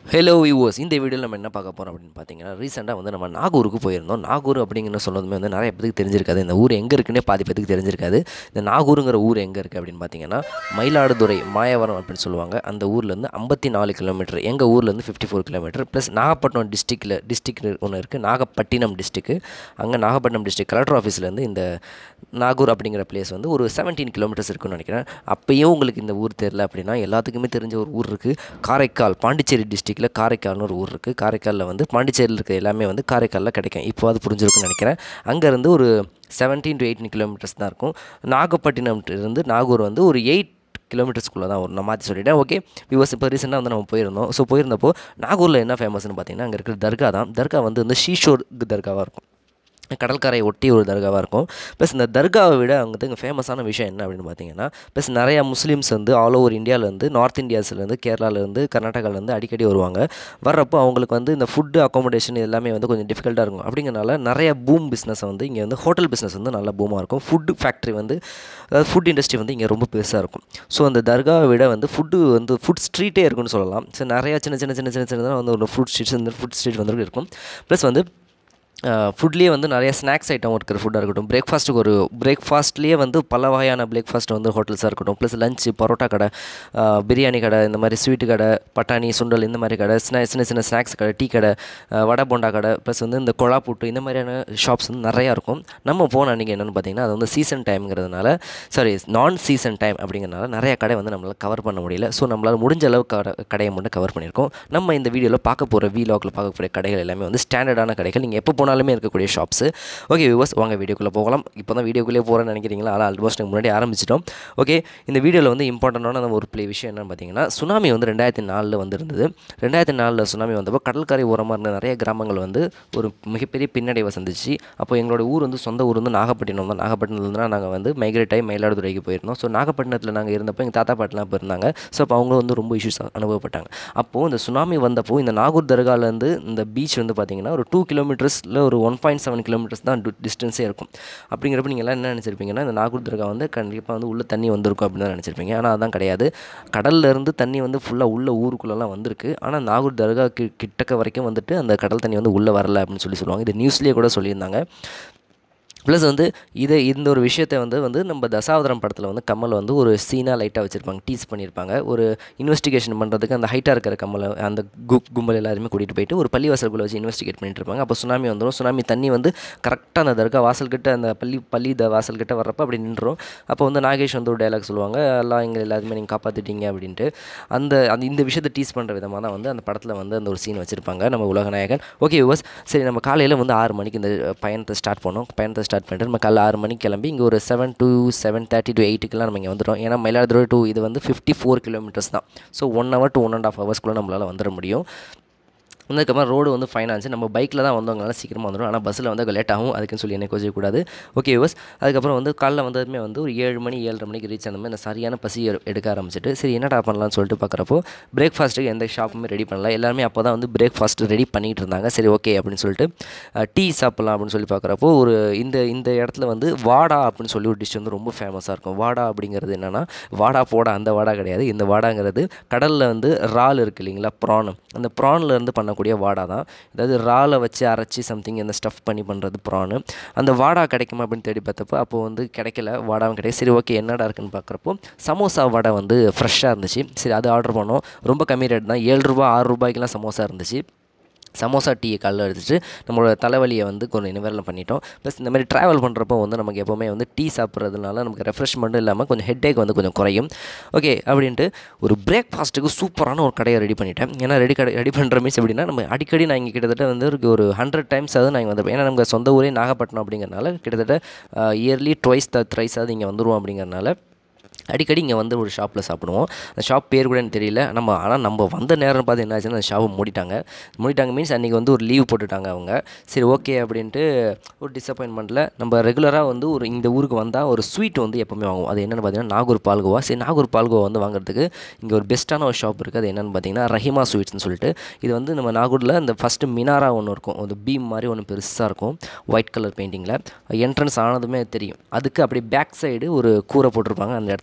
hello viewers இந்த வீடியோவில் நம்ம என்ன பார்க்க போகிறோம் அப்படின்னு பார்த்தீங்கன்னா ரீசெண்டாக வந்து நம்ம நாகூருக்கு போயிருந்தோம் நாகூர் அப்படிங்கிற சொன்னதுமே வந்து நிறைய பேருக்கு தெரிஞ்சிருக்காது இந்த ஊர் எங்கே இருக்குன்னே பாதி பேருக்கு தெரிஞ்சிருக்காது இந்த நாகூருங்கிற ஊர் எங்கே இருக்குது அப்படின்னு பார்த்தீங்கன்னா மயிலாடுதுறை மாயவரம் அப்படின்னு சொல்லுவாங்க அந்த ஊர்லேருந்து ஐம்பத்தி நாலு கிலோமீட்டர் எங்கள் ஊர்லேருந்து fifty four kilometre plus Nagapattinam டிஸ்ட்ரிக்டில் டிஸ்ட்ரிக்ட் ஒன்று இருக்குது நாகப்பட்டினம் டிஸ்ட்ரிக்கு அங்கே நாகப்பட்டினம் டிஸ்ட்ரிக்ட் கலெக்டர் ஆஃபீஸ்லேருந்து இந்த நாகூர் அப்படிங்கிற பிளேஸ் வந்து ஒரு செவன்டீன் கிலோமீட்டர்ஸ் இருக்குன்னு நினைக்கிறேன் அப்பயும் உங்களுக்கு இந்த ஊர் தெரில அப்படின்னா எல்லாத்துக்குமே தெரிஞ்ச ஒரு ஊர் இருக்குது காரைக்கால் பாண்டிச்சேரி டிஸ்ட்ரிக்டில் காரைக்கால்னு ஒரு ஊர் இருக்குது காரைக்காலில் வந்து பாண்டிச்சேரியில் இருக்க எல்லாமே வந்து காரைக்காலில் கிடைக்கும் இப்போ அது புரிஞ்சிருக்குன்னு நினைக்கிறேன் அங்கேருந்து ஒரு செவன்டீன் டு எயிட்டீன் கிலோமீட்டர்ஸ் தான் இருக்கும் நாகப்பட்டினம் இருந்து நாகூர் வந்து ஒரு எயிட் கிலோமீட்டர்ஸ்க்குள்ளே தான் வரும் நான் மாற்றி சொல்லிட்டேன் ஓகே வியூவர்ஸ் இப்போ ரீசெண்டாக வந்து நம்ம போயிருந்தோம் ஸோ போயிருந்தப்போ நாகூரில் என்ன ஃபேமஸ்னு பார்த்தீங்கன்னா அங்கே இருக்கிற தர்கா தான் தர்கா வந்து வந்து ஷீஷோர் தர்காவாக இருக்கும் கடற்கரையை ஒட்டி ஒரு தர்காவாக இருக்கும் ப்ளஸ் இந்த தர்காவை விட அங்கே இங்கே ஃபேமஸான விஷயம் என்ன அப்படின்னு பார்த்தீங்கன்னா ப்ளஸ் நிறையா முஸ்லீம்ஸ் வந்து ஆல் ஓவர் இந்தியாவிலேருந்து நார்த் இந்தியாஸ்லேருந்து கேரளாலேருந்து கர்நாடகாலேருந்து அடிக்கடி வருவாங்க வர்றப்போ அவங்களுக்கு வந்து இந்த ஃபுட்டு அக்காமடேஷன் எல்லாமே வந்து கொஞ்சம் டிஃபிகல்ட்டாக இருக்கும் அப்படிங்கிறனால நிறைய பூம் பிஸ்னஸ் வந்து இங்கே வந்து ஹோட்டல் பிஸ்னஸ் வந்து நல்ல பூமாக இருக்கும் ஃபுட்டு ஃபேக்ட்ரி வந்து அதாவது ஃபுட் இண்டஸ்ட்ரி வந்து இங்கே ரொம்ப பெருசாக இருக்கும் ஸோ அந்த தர்காவை விட வந்து ஃபுட்டு வந்து ஃபுட் ஸ்ட்ரீட்டே இருக்குன்னு சொல்லலாம் ஸோ நிறையா சின்ன சின்ன சின்ன சின்ன சின்னதாக வந்து ஒரு ஃபுட் ஸ்ட்ரீட்ஸ் இந்த ஃபுட் ஸ்ட்ரீட் வந்து இருக்கும் ப்ளஸ் வந்து ஃபுட்லேயே வந்து நிறைய ஸ்நாக்ஸ் ஐட்டம் இருக்கிற ஃபுட்டாக இருக்கட்டும் பிரேக்ஃபாஸ்ட்டுக்கு ஒரு பிரேக்ஃபாஸ்ட்லேயே வந்து பல வகையான பிரேக்ஃபாஸ்ட் வந்து ஹோட்டல்ஸாக இருக்கட்டும் ப்ளஸ் லஞ்சு பரோட்டா கடை பிரியாணி கடை இந்த மாதிரி ஸ்வீட்டு கடை பட்டாணி சுண்டல் இந்த மாதிரி கடை ஸ்நா சின்ன சின்ன ஸ்நாக்ஸ் கடை டீ கடை வடை போண்டா கடை ப்ளஸ் வந்து இந்த கொழா புட்டு இந்த மாதிரியான ஷாப்ஸ் வந்து நிறையா இருக்கும் நம்ம போன அன்றைக்கி என்னென்னு பார்த்தீங்கன்னா அது வந்து சீசன் டைம்ங்கிறதுனால சாரி நான் சீசன் டைம் அப்படிங்கிறனால நிறைய கடை வந்து நம்மளால் கவர் பண்ண முடியல ஸோ நம்மளால் முடிஞ்ச அளவு கடை கடையை மட்டும் கவர் பண்ணியிருக்கோம் நம்ம இந்த வீடியோவில் பார்க்க போகிற வீலாகில் பார்க்க போகிற கடைகள் எல்லாமே வந்து ஸ்டாண்டர்டான கடைகள் நீங்கள் எப்போ போனாலும் போனாலுமே இருக்கக்கூடிய ஷாப்ஸு ஓகே வியூவர்ஸ் வாங்க வீடியோக்குள்ளே போகலாம் இப்போ தான் வீடியோக்குள்ளே போகிறேன்னு நினைக்கிறீங்களா ஆனால் ஆல்மோஸ்ட் முன்னாடி ஆரம்பிச்சிட்டோம் ஓகே இந்த வீடியோவில் வந்து இம்பார்ட்டண்டான நம்ம ஒரு ப்ளே விஷயம் என்னென்னு பார்த்தீங்கன்னா சுனாமி வந்து ரெண்டாயிரத்தி நாலில் வந்திருந்தது ரெண்டாயிரத்தி நாலில் சுனாமி வந்தப்போ கடற்கரை ஓரமாக இருந்த நிறைய கிராமங்கள் வந்து ஒரு மிகப்பெரிய பின்னடைவை சந்திச்சு அப்போ எங்களோட ஊர் வந்து சொந்த ஊர் வந்து நாகப்பட்டினம் தான் நாகப்பட்டினத்துலேருந்து தான் நாங்கள் வந்து மைக்ரேட் ஆகி மயிலாடுதுறைக்கு போயிருந்தோம் ஸோ நாகப்பட்டினத்தில் நாங்கள் இருந்தப்போ எங்கள் தாத்தா பாட்டிலாம் இப்போ இருந்தாங்க ஸோ அப்போ அவங்க வந்து ரொம்ப இஷ்யூஸ் அனுபவப்பட்டாங்க அப்போது இந்த சுனாமி வந்தப்போ இந்த நாகூர் தர்காலேருந்து இந்த பீச் வந்து பார்த்திங்கன்னா ஒரு டூ கிலோமீட்டர்ஸில் ஒரு ஒன் பாயிண்ட் செவன் கிலோமீட்டர்ஸ் தான் டிஸ்டன்ஸே இருக்கும் அப்படிங்கிறப்ப நீங்கள் எல்லாம் என்ன நினச்சிருப்பீங்கன்னா இந்த நாகூர் தர்கா வந்து கண்டிப்பாக வந்து உள்ள தண்ணி வந்திருக்கும் அப்படின்னு தான் நினச்சிருப்பீங்க ஆனால் அதான் கிடையாது கடல்லேருந்து தண்ணி வந்து ஃபுல்லாக உள்ள ஊருக்குள்ளெல்லாம் வந்திருக்கு ஆனால் நாகூர் தர்கா கி கிட்டக்க வரைக்கும் வந்துட்டு அந்த கடல் தண்ணி வந்து உள்ளே வரல அப்படின்னு சொல்லி சொல்லுவாங்க இது நியூஸ்லேயே கூட சொல்லியிருந்தாங்க ப்ளஸ் வந்து இதை இந்த ஒரு விஷயத்தை வந்து வந்து நம்ம தசாவதாரம் படத்தில் வந்து கமல் வந்து ஒரு சீனாக லைட்டாக வச்சுருப்பாங்க டீஸ் பண்ணியிருப்பாங்க ஒரு இன்வெஸ்டிகேஷன் பண்ணுறதுக்கு அந்த ஹைட்டாக இருக்கிற கம்மலை அந்த கு கும்பல் எல்லாருமே கூட்டிகிட்டு போயிட்டு ஒரு பள்ளிவாசலுக்குள்ளே வச்சு இன்வெஸ்டிகேட் பண்ணிட்டு இருப்பாங்க அப்போ சுனாமி வந்துடும் சுனாமி தண்ணி வந்து கரெக்டாக அந்த தர்கா வாசல்கிட்ட அந்த பள்ளி பள்ளி த வாசல்கிட்ட வர்றப்போ அப்படி நின்றுரும் அப்போ வந்து நாகேஷ் வந்து ஒரு டைலாக் சொல்லுவாங்க எல்லாம் எங்கள் எல்லாருமே நீங்கள் காப்பாற்றிட்டீங்க அப்படின்ட்டு அந்த அந்த இந்த விஷயத்தை டீஸ் பண்ணுற விதமாக தான் வந்து அந்த படத்தில் வந்து அந்த ஒரு சீன் வச்சுருப்பாங்க நம்ம உலகநாயகன் ஓகே யுவர்ஸ் சரி நம்ம காலையில் வந்து ஆறு மணிக்கு இந்த பயணத்தை ஸ்டார்ட் பண்ணோம் பயணத்தை ஸ்டார்ட் பண்ணிட்டு நம்ம காலைல ஆறு மணிக்கு கிளம்பி இங்கே ஒரு seven to seven thirty to எயிட்டுக்கெலாம் நம்ம இங்கே வந்துடும் ஏன்னா மயிலாடுதுறை டூ இது வந்து ஃபிஃப்டி ஃபோர் கிலோமீட்டர்ஸ் தான் so one hour to one and half ஹவர்ஸ்க்குள்ளே நம்மளால் வந்துட முடியும் அதுக்கப்புறம் ரோடு வந்து ஃபைன் ஆச்சு நம்ம பைக்கில் தான் வந்தவங்களால சீக்கிரமாக வந்துடும் ஆனால் பஸ்ஸில் வந்து லேட் ஆகும் அதுக்குன்னு சொல்லி என்ன கோச்சிக்கக்கூடாது ஓகே யூஸ் அதுக்கப்புறம் வந்து காலைல வந்ததுமே வந்து ஒரு ஏழு மணி ஏழரை மணிக்கு ரீச் ஆனதுமே இந்த சரியான பசி எடுக்க ஆரம்பிச்சிட்டு சரி என்னடா பண்ணலாம்னு சொல்லிட்டு பார்க்குறப்போ பிரேக்ஃபாஸ்ட்டுக்கு எந்த ஷாப்புமே ரெடி பண்ணல எல்லாருமே அப்போ தான் வந்து பிரேக்ஃபாஸ்ட் ரெடி பண்ணிகிட்டு இருந்தாங்க சரி ஓகே அப்படின்னு சொல்லிட்டு டீ சாப்பிட்லாம் அப்படின்னு சொல்லி பார்க்குறப்போ ஒரு இந்த இந்த இடத்துல வந்து வாடா அப்படின்னு சொல்லி ஒரு டிஷ் வந்து ரொம்ப ஃபேமஸாக இருக்கும் வாடா அப்படிங்கிறது என்னென்னா வாடா போடா அந்த வாடா கிடையாது இந்த வாடாங்கிறது கடலில் வந்து இறால் இருக்குது இல்லைங்களா ப்ரான் அந்த ப்ரானில் இருந்து பண்ண பண்ணக்கூடிய வாடா தான் அதாவது ராலை வச்சு அரைச்சி சம்திங் இந்த ஸ்டஃப் பண்ணி பண்ணுறது ப்ரானு அந்த வாடா கிடைக்குமா அப்படின்னு தேடி பார்த்தப்போ அப்போது வந்து கிடைக்கல வாடாவும் கிடையாது சரி ஓகே என்னடா இருக்குன்னு பார்க்குறப்போ சமோசா வடை வந்து ஃப்ரெஷ்ஷாக இருந்துச்சு சரி அது ஆர்டர் பண்ணோம் ரொம்ப கம்மி ரேட் தான் ஏழு ரூபா ஆறு ரூபாய்க்கெலாம் சமோசா இருந்துச்சு சமோசா டீயை காலைல எடுத்துட்டு நம்மளோட தலைவலியை வந்து கொஞ்சம் நிவாரணம் பண்ணிட்டோம் ப்ளஸ் இந்த மாதிரி ட்ராவல் பண்ணுறப்போ வந்து நமக்கு எப்போவுமே வந்து டீ சாப்பிட்றதுனால நமக்கு ரெஃப்ரெஷ்மெண்ட்டும் இல்லாமல் கொஞ்சம் ஹெட்டேக் வந்து கொஞ்சம் குறையும் ஓகே அப்படின்ட்டு ஒரு பிரேக்ஃபாஸ்ட்டுக்கு சூப்பரான ஒரு கடையை ரெடி பண்ணிட்டேன் ஏன்னா ரெடி கடை ரெடி பண்ணுற மீன்ஸ் எப்படின்னா நம்ம அடிக்கடி நான் இங்கே கிட்டத்தட்ட வந்து ஒரு ஹண்ட்ரட் டைம்ஸ் ஆகுது நான் இங்கே வந்திருப்பேன் ஏன்னா நமக்கு சொந்த ஊரே நாகப்பட்டினம் அப்படிங்கிறனால கிட்டத்தட்ட இயர்லி ட்வைஸ் த த்ரைஸ் ஆகுது இங்கே வந்துடுவோம் அப்படிங்கிறனால அடிக்கடி இங்கே வந்து ஒரு ஷாப்பில் சாப்பிடுவோம் அந்த ஷாப் பேர் கூட எனக்கு தெரியல நம்ம ஆனால் நம்ம வந்த நேரம் பார்த்து என்ன ஆச்சுன்னா அந்த ஷாப்பை மூடிட்டாங்க மூடிட்டாங்க மீன்ஸ் அன்றைக்கி வந்து ஒரு லீவ் போட்டுட்டாங்க அவங்க சரி ஓகே அப்படின்ட்டு ஒரு டிசப்பாயின்மெண்ட்டில் நம்ம ரெகுலராக வந்து ஒரு இந்த ஊருக்கு வந்தால் ஒரு ஸ்வீட் வந்து எப்போவுமே வாங்குவோம் அது என்னென்னு பார்த்தீங்கன்னா நாகூர் பால்கோவா சரி நாகூர் பால்கோவா வந்து வாங்குறதுக்கு இங்கே ஒரு பெஸ்ட்டான ஒரு ஷாப் இருக்குது அது என்னென்னு பார்த்தீங்கன்னா ரஹிமா ஸ்வீட்ஸ்னு சொல்லிட்டு இது வந்து நம்ம நாகூரில் இந்த ஃபஸ்ட்டு மினாரா ஒன்று இருக்கும் ஒரு பீம் மாதிரி ஒன்று பெருசாக இருக்கும் ஒயிட் கலர் பெயிண்டிங்கில் என்ட்ரன்ஸ் ஆனதுமே தெரியும் அதுக்கு அப்படியே பேக் சைடு ஒரு கூரை போட்டிருப்பாங்க அந்த இடத்துல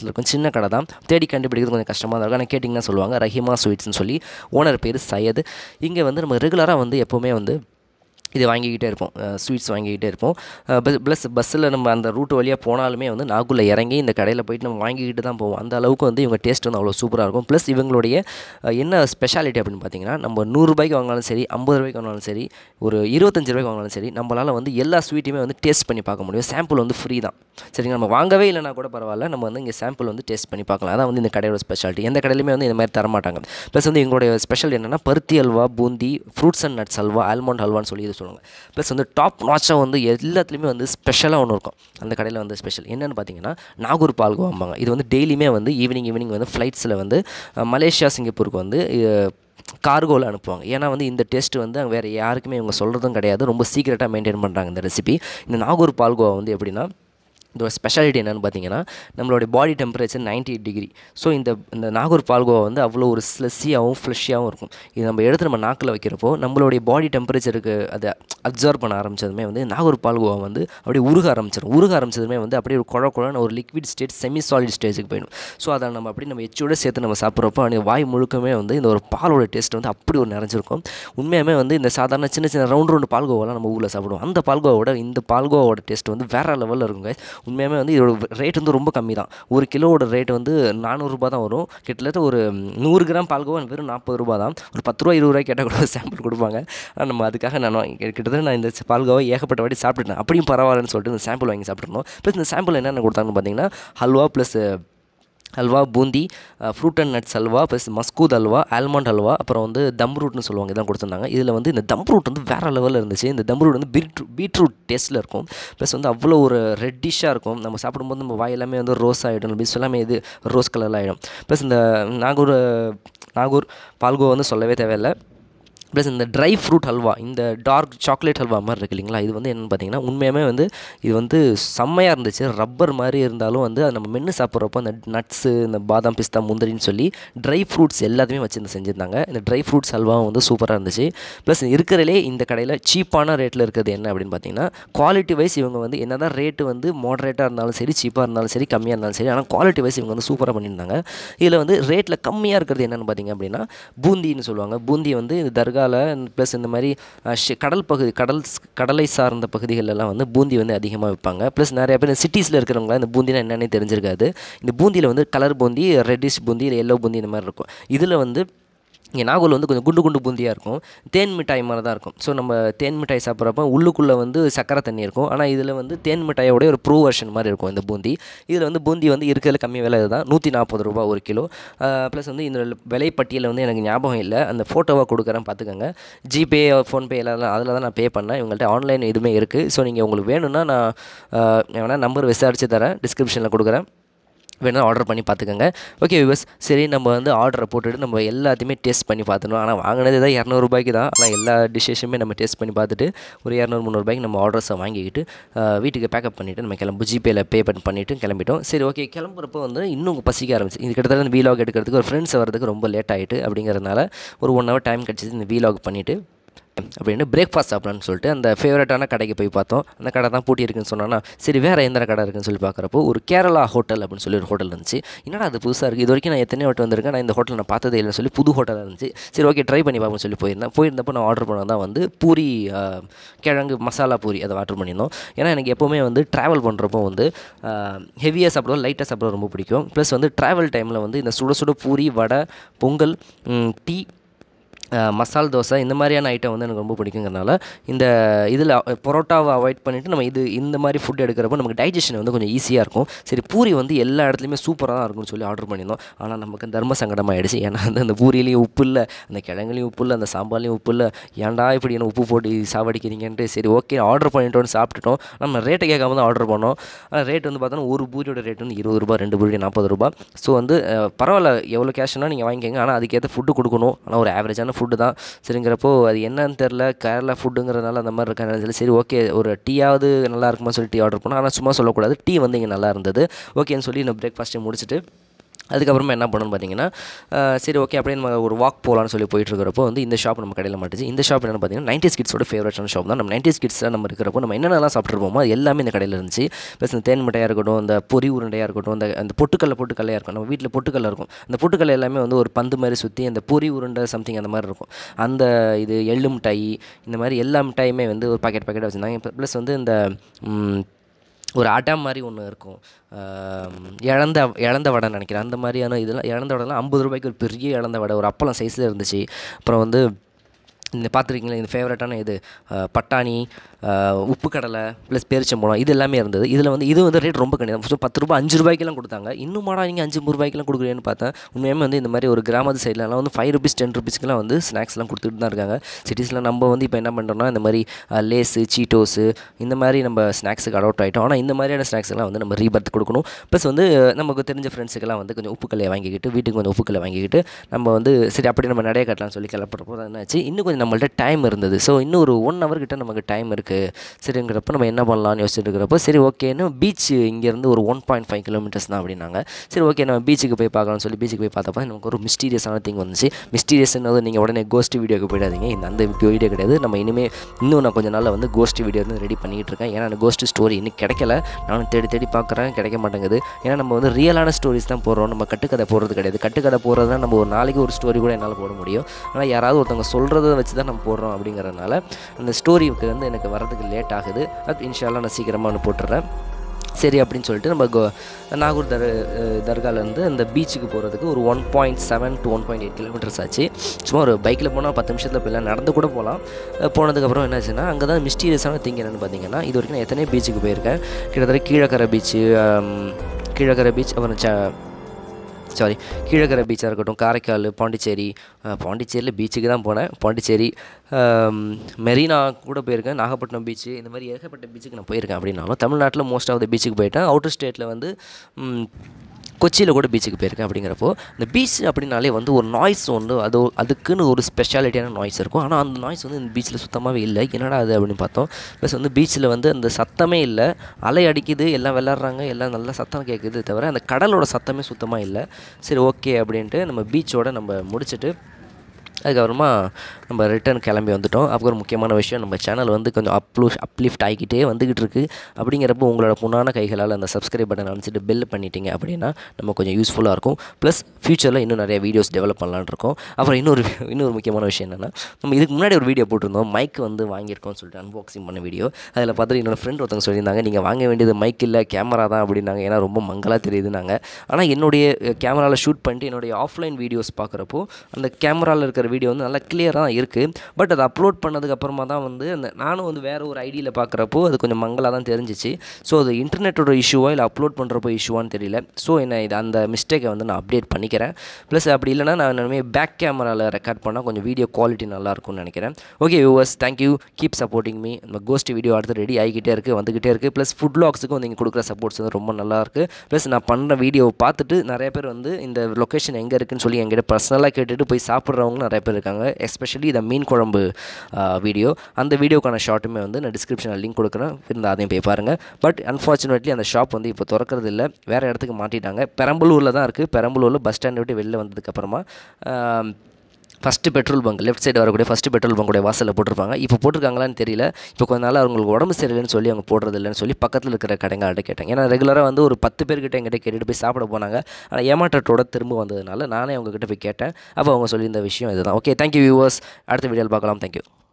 இருக்கும் சின்ன கடை தான் தேடி கண்டுபிடிக்கிறது கொஞ்சம் கஷ்டமாக தான் இருக்கும் ஆனால் கேட்டிங்கன்னா சொல்லுவாங்க ரஹிமா ஸ்வீட்ஸ்னு சொல்லி ஓனர் பேர் சையது இங்கே வந்து நம்ம ரெகுலராக வந்து எப்போவுமே வந்து இது வாங்கிக்கிட்டே இருப்போம் ஸ்வீட்ஸ் வாங்கிக்கிட்டே இருப்போம் ப்ளஸ் பஸ்ஸில் நம்ம அந்த ரூட் வழியாக போனாலுமே வந்து நாகூரில் இறங்கி இந்த கடையில் போயிட்டு நம்ம வாங்கிக்கிட்டு தான் போவோம் அந்த அளவுக்கு வந்து இவங்க டேஸ்ட் வந்து அவ்வளோ சூப்பராக இருக்கும் ப்ளஸ் இவங்களுடைய அஹ், என்ன ஸ்பெஷாலிட்டி அப்படின்னு பார்த்தீங்கன்னா நம்ம நூறுரூபாய்க்கு வாங்கினாலும் சரி ஐம்பது ரூபாய்க்கு வாங்கினாலும் சரி ஒரு இருபத்தஞ்சு ரூபாய்க்கு வாங்கினாலும் சரி நம்மளால் வந்து எல்லா ஸ்வீட்டையுமே வந்து டேஸ்ட் பண்ணி பார்க்க முடியும் சாம்பிள் வந்து ஃப்ரீ தான் சரிங்க நம்ம வாங்கவே இல்லைனா கூட பரவாயில்ல நம்ம வந்து இங்கே சாம்பிள் வந்து டேஸ்ட் பண்ணி பார்க்கலாம் அதான் வந்து இந்த கடையோட ஸ்பெஷாலிட்டி எந்த கடையிலுமே வந்து இந்த மாதிரி தரமாட்டாங்க ப்ளஸ் வந்து எங்களுடைய ஸ்பெஷல் என்னென்னா பருத்தி halwa boondi fruits and nuts halwa almond அல்வான்னு சொல்லி இது சொல்லுவாங்க ப்ளஸ் வந்து டாப் நாச்சாக வந்து எல்லாத்துலேயுமே வந்து ஸ்பெஷலாக ஒன்று இருக்கும் அந்த கடையில் வந்து ஸ்பெஷல் என்னென்னு பார்த்தீங்கன்னா நாகூர் பால்கோவாம்பாங்க இது வந்து டெய்லியுமே வந்து ஈவினிங் ஈவினிங் வந்து ஃப்ளைட்ஸில் வந்து அஹ், மலேசியா சிங்கப்பூருக்கு வந்து கார்கோவில் அனுப்புவாங்க ஏன்னா வந்து இந்த டேஸ்ட் வந்து வேறு யாருக்குமே இவங்க சொல்கிறதும் கிடையாது ரொம்ப சீக்கிரட்டாக மெயின்டைன் பண்ணுறாங்க இந்த ரெசிபி இந்த நாகூர் பால்கோவா வந்து எப்படின்னா இதோட ஸ்பெஷாலிட்டி என்னென்னு பார்த்தீங்கன்னா நம்மளுடைய பாடி டெம்பரேச்சர் 98 டிகிரி ஸோ இந்த இந்த நாகூர் பால்கோவா வந்து அவ்வளோ ஒரு ஸ்லெஸ்ஸியாகவும் ஃப்ளஷியாகவும் இருக்கும் இது நம்ம எடுத்து நம்ம நாக்கில் வைக்கிறப்போ நம்மளுடைய பாடி டெம்பரேச்சருக்கு அதை அப்சர்வ் பண்ண ஆரம்பிச்சதுமே வந்து நாகூர் பால்கோவா வந்து அப்படியே உருக ஆரம்பிச்சிடும் உருக ஆரம்பிச்சதுமே வந்து அப்படியே ஒரு குழ குழன்னு ஒரு லிக்விட் ஸ்டேட் செமி சாலிட் ஸ்டேஜுக்கு போயிடும் ஸோ அதை நம்ம அப்படி நம்ம எச்சோட சேர்த்து நம்ம சாப்பிட்றப்போ அந்த வாய் முழுக்கமே வந்து இந்த ஒரு பாலோட டேஸ்ட் வந்து அப்படி ஒரு நிறைஞ்சிருக்கும் உண்மையாகவே வந்து இந்த சாதாரண சின்ன சின்ன ரவுண்ட் ரவுண்டு பால்கோவாலாம் நம்ம ஊரில் சாப்பிடுவோம் அந்த பால்கோவோட இந்த பால்கோவோட டேஸ்ட் வந்து வேறு லெவலில் இருக்குங்க உண்மையாகவே வந்து இதோட ரேட் வந்து ரொம்ப கம்மி தான் ஒரு கிலோவோட ரேட் வந்து நானூறுரூபா தான் வரும் கிட்டத்தட்ட ஒரு நூறு கிராம் பால்கோவா வெறும் நாற்பது ரூபா தான் ஒரு பத்து ரூபா இருபது ரூபாய் கேட்டால் கூட சாம்பிள் கொடுப்பாங்க ஆனால் நம்ம அதுக்காக நான் வாங்கி- கிட்டத்தட்ட நான் இந்த பால்கோவா ஏகப்பட்ட வாட்டி சாப்பிட்டுட்டேன் அப்படியும் பரவாயில்லன்னு சொல்லிட்டு இந்த சாம்பிள் வாங்கி சாப்பிட்ருந்தோம் ப்ளஸ் இந்த சாம்பிள் என்னென்ன கொடுத்தாங்கன்னு பார்த்தீங்கன்னா halwa plus halwa boondi fruit and nuts halwa plus muscoth halwa almond halwa அப்புறம் வந்து தம் ரூட்னு சொல்லுவாங்க இதான் கொடுத்துருந்தாங்க இதில் வந்து இந்த தம் ரூட் வந்து வேறு லெவலில் இருந்துச்சு இந்த தம் ரூட் வந்து பீட்ரூ பீட்ரூட் டேஸ்ட்டில் இருக்கும் ப்ளஸ் வந்து அவ்வளோ ஒரு ரெட்டிஷாக இருக்கும் நம்ம சாப்பிடும்போது நம்ம வாய் எல்லாமே வந்து ரோஸ் ஆகிடும் பீஸ் எல்லாமே இது ரோஸ் கலரில் ஆகிடும் ப்ளஸ் இந்த நாகூர் நாகூர் பால்கோ வந்து சொல்லவே தேவையில்லை ப்ளஸ் இந்த ட்ரை ஃப்ரூட் ஹல்வா இந்த டார்க் சாக்லேட் ஹல்வா மாதிரி இருக்கு இல்லைங்களா இது வந்து என்னென்னு பார்த்தீங்கன்னா உண்மையாகவே வந்து இது வந்து செம்மையாக இருந்துச்சு ரப்பர் மாதிரி இருந்தாலும் வந்து அது நம்ம மென்று சாப்பிட்றப்போ அந்த நட்ஸு இந்த பாதாம் பிஸ்தா முந்திரின்னு சொல்லி ட்ரை ஃப்ரூட்ஸ் எல்லாத்தையுமே வச்சு இந்த செஞ்சுருந்தாங்க இந்த ட்ரை ஃப்ரூட்ஸ் ஹல்வாவும் வந்து சூப்பராக இருந்துச்சு ப்ளஸ் இருக்கிறதுலே இந்த கடையில் சீப்பான ரேட்டில் இருக்கிறது என்ன அப்படின்னு பார்த்தீங்கன்னா குவாலிட்டி வைஸ் இவங்க வந்து என்ன தான் ரேட்டு வந்து மாடரேட்டாக இருந்தாலும் சரி சீப்பாக இருந்தாலும் சரி கம்மியாக இருந்தாலும் சரி ஆனால் குவாலிட்டி வைஸ் இவங்க வந்து சூப்பராக பண்ணியிருந்தாங்க இதில் வந்து ரேட்டில் கம்மியாக இருக்கிறது என்னென்னு பார்த்தீங்க அப்படின்னா பூந்தின்னு சொல்லுவாங்க பூந்தி வந்து இந்த தர்காவில் ப்ளஸ் இந்த மாதிரி அஹ், ஷி- கடல் பகுதி கடல் ஸ்- கடலை சார்ந்த பகுதிகளெல்லாம் வந்து பூந்தி வந்து அதிகமாக விற்பாங்க ப்ளஸ் நிறைய பேர் சிட்டிஸில் இருக்கிறவங்களாம் இந்த பூந்தினா என்னன்னே தெரிஞ்சிருக்காது இந்த பூந்தியில் வந்து கலர் பூந்தி ரெட்டிஷ் பூந்தி இல்லை எல்லோ பூந்தி இந்த மாதிரி இருக்கும் இதில் வந்து இங்கே நாகூரில் வந்து கொஞ்சம் குண்டு குண்டு பூந்தியாக இருக்கும் தேன் மிட்டாய் மாதிரி தான் இருக்கும் ஸோ நம்ம தேன் மிட்டாய் சாப்பிட்றப்ப உள்ளுக்குள்ளே வந்து சக்கரை தண்ணி இருக்கும் ஆனால் இதில் வந்து தேன் மிட்டாயோட ஒரு ப்ரூ வெர்ஷன் மாதிரி இருக்கும் இந்த பூந்தி இதில் வந்து பூந்தி வந்து இருக்கிறதுல கம்மி விலை தான் நூற்றி நாற்பது ரூபா ஒரு கிலோ ப்ளஸ் வந்து இந்த விலை பட்டியலில் வந்து எனக்கு ஞாபகம் இல்லை அந்த ஃபோட்டோவாக கொடுக்குறேன் பார்த்துக்கோங்க ஜிபே ஃபோன்பே எல்லாம் அதில் தான் நான் பே பண்ணேன் இவங்கள்ட்ட ஆன்லைன் எதுவுமே இருக்குது ஸோ நீங்கள் உங்களுக்கு வேணும்னா நான் அஹ், வேணால் நம்பர் விசாரித்து தரேன் டிஸ்கிரிப்ஷனில் கொடுக்குறேன் வேணால் ஆர்டர் பண்ணி பார்த்துக்கோங்க ஓகே விவஸ் சரி நம்ம வந்து ஆர்டரை போட்டுட்டு நம்ம எல்லாத்தையுமே டேஸ்ட் பண்ணி பார்த்துணும் ஆனால் வாங்கினது தான் இரநூறுபாய்க்கு தான் ஆனால் எல்லா டிஷ்ஷஸுமே நம்ம டேஸ்ட் பண்ணி பார்த்துட்டு ஒரு இரநூறு முந்நூறுபாய்க்கு நம்ம ஆர்டர்ஸை வாங்கிக்கிட்டு ஆஹ், வீட்டுக்கு பேக்கப் பண்ணிவிட்டு நம்ம கிளம்பு ஜிபேயில் பே பண்ணி பண்ணிவிட்டு கிளம்பிட்டோம் சரி ஓகே கிளம்புறப்போ வந்து இன்னும் பசிக்க ஆரம்பிச்சு இது கிட்டத்தட்ட இந்த வீலாக் எடுக்கிறதுக்கு ஒரு ஃப்ரெண்ட்ஸ் வரதுக்கு ரொம்ப லேட் ஆகிட்டு அப்படிங்கிறதுனால ஒரு ஒன் ஹவர் டைம் கிடச்சிது இந்த வீலாக் பண்ணிவிட்டு அப்படின்னு பிரேக்ஃபாஸ்ட் சாப்பிடலான்னு சொல்லிட்டு அந்த ஃபேவரட்டான கடைக்கு போய் பார்த்தோம் அந்த கடை தான் பூட்டி இருக்குன்னு சொன்னோன்னா சரி வேறு எந்த கடை இருக்குன்னு சொல்லி பார்க்குறப்போ ஒரு கேரளா ஹோட்டல் அப்படின்னு சொல்லி ஒரு ஹோட்டல் இருந்துச்சு என்னடா அது புதுசாக இருக்குது இது வரைக்கும் நான் எத்தனை வாட்டி வந்திருக்கேன் நான் இந்த ஹோட்டல் நான் பார்த்ததே இல்லைன்னு சொல்லி புது ஹோட்டலாக இருந்துச்சு சரி ஓகே ட்ரை பண்ணி பார்ப்போம்னு சொல்லி போயிருந்தேன் போயிருந்தப்போ நான் ஆர்டர் பண்ணது தான் வந்து பூரி ஆஹ், கிழங்கு மசாலா பூரி அதை ஆர்டர் பண்ணியிருந்தோம் ஏன்னா எனக்கு எப்போவுமே வந்து ட்ராவல் பண்ணுறப்போ வந்து ஹெவியாக சாப்பிடுவோம் லைட்டாக சாப்பிட ரொம்ப பிடிக்கும் ப்ளஸ் வந்து ட்ராவல் டைமில் வந்து இந்த சுட சுட பூரி வடை பொங்கல் ம், டீ அஹ், மசால் தோசை இந்த மாதிரியான ஐட்டம் வந்து எனக்கு ரொம்ப பிடிக்குங்கிறனால இந்த இதில் பரோட்டாவை அவாய்ட் பண்ணிவிட்டு நம்ம இது இந்த மாதிரி ஃபுட் எடுக்கிறப்போ நமக்கு டைஜஷன் வந்து கொஞ்சம் ஈஸியாக இருக்கும் சரி பூரி வந்து எல்லா இடத்துலையுமே சூப்பராக தான் இருக்கும்னு சொல்லி ஆர்டர் பண்ணியிருந்தோம் ஆனால் நமக்கு தர்ம சங்கடம் ஆயிடுச்சு ஏன்னா வந்து அந்த பூரியிலையும் உப்பு இல்லை அந்த கிழங்குலையும் உப்பு இல்லை அந்த சாம்பார்லையும் உப்பு இல்லை ஏன்டா இப்படி என்ன உப்பு போட்டு சாவடிக்கிறீங்கன்ட்டு சரி ஓகே ஆர்டர் பண்ணிட்டோம்னு சாப்பிட்டுட்டோம் நம்ம ரேட்டை கேட்காம தான் ஆர்டர் பண்ணோம் ஆனால் ரேட் வந்து பார்த்தோன்னா ஒரு பூரியோட ரேட் வந்து இருபது ரூபா ரெண்டு பூரி நாற்பது ரூபா ஸோ வந்து அஹ், பரவாயில்ல எவ்வளோ கேஷ்னா நீங்கள் வாங்கிக்கோங்க ஆனால் அதுக்கேற்ற ஃபுட்டு கொடுக்கணும் ஆனால் ஒரு ஆவரேஜான ஃபுட்டு தான் சரிங்கிறப்போ அது என்னன்னு தெரில கேரளா ஃபுட்டுங்கிறதுனால அந்த மாதிரி இருக்கான்னு சொல்லி சரி ஓகே ஒரு டீயாவது நல்லா இருக்குமா சொல்லி டீ ஆர்டர் பண்ணோம் ஆனால் சும்மா சொல்லக்கூடாது டீ வந்து இங்கே நல்லா இருந்தது ஓகேன்னு சொல்லி நான் பிரேக்ஃபாஸ்ட்டை முடிச்சுட்டு அதுக்கப்புறமா என்ன பண்ணணும்னு பார்த்தீங்கன்னா அஹ், சரி ஓகே அப்படியே நம்ம ஒரு வாக் போகலான்னு சொல்லி போயிட்டு இருக்கிறப்போ வந்து இந்த ஷாப் நம்ம கடையில் மாட்டுச்சு இந்த ஷாப் என்னென்னு பார்த்தீங்கன்னா நைன்டி கிட்ஸோட ஃபேவரட்டான ஷாப் தான் நம்ம நைன்டி கிட்ஸில் நம்ம இருக்கிறப்போ நம்ம என்னென்னலாம் சாப்பிட்ருப்போமோ அது எல்லாமே இந்த கடையில் இருந்துச்சு ப்ளஸ் இந்த தேன் மிட்டாயாக இருக்கட்டும் இந்த பொரி உருண்டையாக இருக்கட்டும் அந்த அந்த பொட்டுக்கல்ல பொட்டுக்கல்லையாக இருக்கும் நம்ம வீட்டில் பொட்டுக்கல்ல இருக்கும் அந்த பொட்டுக்கல்ல எல்லாமே வந்து ஒரு பந்து மாதிரி சுற்றி அந்த பொரி உருண்டை சம்திங் அந்த மாதிரி இருக்கும் அந்த இது எள்ளு மிட்டாய் இந்த மாதிரி எல்லா மிட்டாயுமே வந்து ஒரு பாக்கெட் பாக்கெட்டாக வச்சுருந்தாங்க ப்ளஸ் வந்து இந்த ம், ஒரு அடை மாதிரி ஒன்று இருக்கும் ஆம், இழந்த இழந்த வடை நினைக்கிறேன் அந்த மாதிரியான இதெல்லாம் இழந்த வடைலாம் ஐம்பது ரூபாய்க்கு ஒரு பெரிய இழந்த வடை ஒரு அப்பளம் சைஸில் இருந்துச்சு அப்புறம் வந்து இந்த பார்த்துருக்கீங்களா இந்த ஃபேவரட்டான இது அஹ், பட்டாணி அஹ், உப்பு கடலை ப்ளஸ் பேரிச்சம்பழம் இது எல்லாமே இருந்தது இதில் வந்து இது வந்து ரேட் ரொம்ப கம்மி தான் பத்து ரூபாய் அஞ்சு ரூபாய்க்கெல்லாம் கொடுத்தாங்க இன்னுமாடா நீங்கள் அஞ்சு மூணு ரூபாய்க்கெல்லாம் கொடுக்குறீங்கன்னு பார்த்தேன் உண்மையுமே வந்து இந்த மாதிரி ஒரு கிராமத்து சைட்லலாம் வந்து ஃபைவ் ருபீஸ் டென் ருபீஸ்க்குலாம் வந்து ஸ்நாக்ஸ்லாம் கொடுத்துட்டு தான் இருக்காங்க சிட்டிஸில் நம்ம வந்து இப்போ என்ன பண்ணுறோம்னா இந்த மாதிரி லேஸு சீட்டோஸு இந்த மாதிரி நம்ம ஸ்நாக்ஸுக்கு அடாப்ட் ஆகிட்டோம் ஆனால் இந்த மாதிரியான ஸ்நாக்ஸ்லாம் வந்து நம்ம ரீபர்த் கொடுக்கணும் ப்ளஸ் வந்து நமக்கு தெரிஞ்ச ஃப்ரெண்ட்ஸுக்கெல்லாம் வந்து கொஞ்சம் உப்புக்கல்லையை வாங்கிக்கிட்டு வீட்டுக்கு கொஞ்சம் உப்புக்கல்லை வாங்கிக்கிட்டு நம்ம வந்து சரி அப்படி நம்ம நிறைய கட்டலாம்னு சொல்லி கிளப்புறப்போ தான் என்னாச்சு இன்னும் கொஞ்சம் நம்மள்ட்ட டைம் இருந்தது ஸோ இன்னும் ஒரு ஒன் ஹவர் கிட்ட நமக்கு டைம் இருக்குது சரிங்கிறப்ப நம்ம என்ன பண்ணலாம்னு யோசிச்சுட்டு இருக்கிறப்போ சரி ஓகேன்னு பீச் இங்கேருந்து ஒரு ஒன் பாயிண்ட் ஃபைவ் கிலோமீட்டர்ஸ் தான் அப்படின்னாங்க சரி ஓகே நம்ம பீச்சுக்கு போய் பார்க்கலாம்னு சொல்லி பீச்சுக்கு போய் பார்த்தப்ப நமக்கு ஒரு மிஸ்டீரியஸான திங் வந்துச்சு மிஸ்டீரியஸ்னு நீங்கள் உடனே கோஸ்ட் வீடியோக்கு போயிடாதீங்க இந்த அந்த வீடியோ கிடையாது நம்ம இனிமேல் இன்னும் நான் கொஞ்ச நாளில் வந்து கோஸ்ட் வீடியோ வந்து ரெடி பண்ணிகிட்டு இருக்கேன் ஏன்னா அந்த கோஸ்ட் ஸ்டோரி இன்னும் கிடைக்கல நானும் தேடி தேடி பார்க்குறேன் கிடைக்க மாட்டேங்குது ஏன்னா நம்ம வந்து ரியலான ஸ்டோரிஸ் தான் போடுறோம் நம்ம கட்டுக்கதை போடுறது கிடையாது கட்டுக்கதை போடுறதுனா நம்ம ஒரு நாளைக்கு ஒரு ஸ்டோரி கூட என்னால் போட முடியும் ஆனால் யாராவது ஒருத்தவங்க சொல்கிறத வச்சு தான் நம்ம போடுறோம் அப்படிங்கிறதுனால அந்த ஸ்டோரிக்கு வந்து எனக்கு வரதுக்கு லேட் ஆகுது அது இன்ஷால்லாம் நான் சீக்கிரமாக ஒன்று போட்டுறேன் சரி அப்படின்னு சொல்லிட்டு நம்ம கோ நாகூர் தர் தர்காலேருந்து அந்த பீச்சுக்கு போகிறதுக்கு ஒரு one point seven to one point eight kilometres ஆச்சு சும்மா ஒரு பைக்கில் போனால் பத்து நிமிஷத்தில் போயிடலாம் நடந்து கூட போகலாம் அஹ் போனதுக்கப்புறம் என்னாச்சுன்னா அங்கே தான் மிஸ்டீரியஸான திங் என்னென்னு பார்த்தீங்கன்னா இது வரைக்கும் நான் எத்தனையோ பீச்சுக்கு போயிருக்கேன் கிட்டத்தட்ட கீழக்கரை பீச்சு கீழக்கரை பீச் அப்புறம் ச சாரி கீழக்கரை பீச்சாக இருக்கட்டும் காரைக்கால் பாண்டிச்சேரி அஹ் பாண்டிச்சேரியில் பீச்சுக்கு தான் போனேன் பாண்டிச்சேரி ஆம், மெரினா கூட போயிருக்கேன் நாகப்பட்டினம் பீச்சு இந்த மாதிரி ஏகப்பட்ட பீச்சுக்கு நான் போயிருக்கேன் அப்படின்னாலும் தமிழ்நாட்டில் மோஸ்ட் ஆஃப் த பீச்சுக்கு போயிட்டேன் அவுட்டர் ஸ்டேட்டில் வந்து ம், கொச்சியில் கூட பீச்சுக்கு போயிருக்கேன் அப்படிங்கிறப்போ இந்த பீச் அப்படின்னாலே வந்து ஒரு நாய்ஸ் ஒன்று அது அதுக்குன்னு ஒரு ஸ்பெஷாலிட்டியான நாய்ஸ் இருக்கும் ஆனால் அந்த நாய்ஸ் வந்து இந்த பீச்சில் சுத்தமாகவே இல்லை என்னடா அது அப்படின்னு பார்த்தோம் ப்ளஸ் வந்து பீச்சில் வந்து அந்த சத்தமே இல்லை அலை அடிக்குது எல்லாம் விளாட்றாங்க எல்லாம் நல்லா சத்தம் கேட்குது தவிர அந்த கடலோட சத்தமே சுத்தமாக இல்லை சரி ஓகே அப்படின்ட்டு நம்ம பீச்சோட நம்ம முடிச்சுட்டு அதுக்கப்புறமா நம்ம ரிட்டர்ன் கிளம்பி வந்துட்டோம் அப்புறம் முக்கியமான விஷயம் நம்ம சேனல் வந்து கொஞ்சம் அப்லூ அப்லிஃப்ட் ஆகிக்கிட்டே வந்துக்கிட்டு இருக்குது அப்படிங்கிறப்போ உங்களோட பொண்ணான கைகளால் அந்த சப்ஸ்கிரைப் பட்டன் அனுப்பிச்சிட்டு பெல் பண்ணிட்டீங்க அப்படின்னா நம்ம கொஞ்சம் யூஸ்ஃபுல்லாக இருக்கும் ப்ளஸ் ஃப்யூச்சரில் இன்னும் நிறைய வீடியோஸ் டெவலப் பண்ணலான்னு இருக்கோம் அப்புறம் இன்னொரு இன்னொரு முக்கியமான விஷயம் என்னென்னா நம்ம இதுக்கு முன்னாடி ஒரு வீடியோ போட்டிருந்தோம் மைக் வந்து வாங்கியிருக்கோம்னு சொல்லிட்டு அன்பாக்சிங் பண்ண வீடியோ அதில் பார்த்துட்டு என்னோட ஃப்ரெண்ட் ஒருத்தவங்க சொல்லியிருந்தாங்க நீங்கள் வாங்க வேண்டியது மைக் இல்லை கேமரா தான் அப்படின்னாங்க ஏன்னா ரொம்ப மங்கலாக தெரியுதுனாங்க ஆனால் என்னுடைய கேமராவில் ஷூட் பண்ணிட்டு என்னுடைய ஆஃப்லைன் வீடியோஸ் பார்க்குறப்போ அந்த கேமராவில் இருக்கிற வீடியோ வந்து நல்லா கிளியராக தான் இருக்குது பட் அதை அப்லோட் பண்ணதுக்கு அப்புறமா தான் வந்து அந்த நானும் வந்து வேறு ஒரு ஐடியில் பார்க்குறப்போ அது கொஞ்சம் மங்கலாக தான் தெரிஞ்சிச்சு ஸோ அது இன்டர்நெட்டோட இஷ்யூவா இல்லை அப்லோட் பண்ணுறப்போ இஷ்யூவான்னு தெரியல ஸோ என்ன இது அந்த மிஸ்டேக்கை வந்து நான் அப்டேட் பண்ணிக்கிறேன் ப்ளஸ் அப்படி இல்லைனா நான் இனிமேல் பேக் கேமராவில் ரெக்கார்ட் பண்ணால் கொஞ்சம் வீடியோ குவாலிட்டி நல்லாயிருக்கும்னு நினைக்கிறேன் okay viewers thank you keep supporting me நம்ம கோஸ்ட் வீடியோ அடுத்து ரெடி ஆகிக்கிட்டே இருக்குது வந்துக்கிட்டே இருக்குது ப்ளஸ் ஃபுட் லாக்ஸுக்கும் வந்து நீங்கள் கொடுக்குற சப்போர்ட்ஸ் வந்து ரொம்ப நல்லா இருக்குது ப்ளஸ் நான் பண்ணுற வீடியோவை பார்த்துட்டு நிறைய பேர் வந்து இந்த லொக்கேஷன் எங்கே இருக்குன்னு சொல்லி என்கிட்ட பர்சனலாக கேட்டுட்டு போய் சாப்பிட்றவங்க நிறைய பேர் இருக்காங்க எஸ்பெஷலி இந்த மீன் குழம்பு வீடியோ அந்த வீடியோக்கான ஷார்ட்டுமே வந்து நான் டிஸ்கிரிப்ஷனில் லிங்க் கொடுக்குறேன் இருந்தால் அதையும் போய் பாருங்கள் பட் அன்ஃபார்ச்சுனேட்லி அந்த ஷாப் வந்து இப்போ திறக்கிறது இல்லை வேறு இடத்துக்கு மாட்டிட்டாங்க பெரம்பலூரில் தான் இருக்குது பெரம்பலூரில் பஸ் ஸ்டாண்ட் விட்டு வெளில வந்ததுக்கப்புறமா first petrol bunk left side வரக்கூடிய ஃபஸ்ட்டு பெட்ரோல் பங்குடைய வாசலில் போட்டிருப்பாங்க இப்போ போட்டிருக்காங்களான்னு தெரியல இப்போ கொஞ்ச நாள் அவங்களுக்கு உடம்பு சரியில்லைன்னு சொல்லி அவங்க போடுறது இல்லைன்னு சொல்லி பக்கத்தில் இருக்கிற கடைங்கள்ட்ட கேட்டாங்க ஏன்னா ரெகுலராக வந்து ஒரு பத்து பேர்கிட்ட எங்கிட்ட கேட்டுட்டு போய் சாப்பிட போனாங்க ஆனால் ஏமாற்றத்தோட திரும்ப வந்ததுனால நானே அவங்ககிட்ட போய் கேட்டேன் அப்போ அவங்க சொல்லியிருந்த விஷயம் இதுதான் ஓகே தேங்க்யூ வியூவர்ஸ் அடுத்த வீடியோவில் பார்க்கலாம் தேங்க்யூ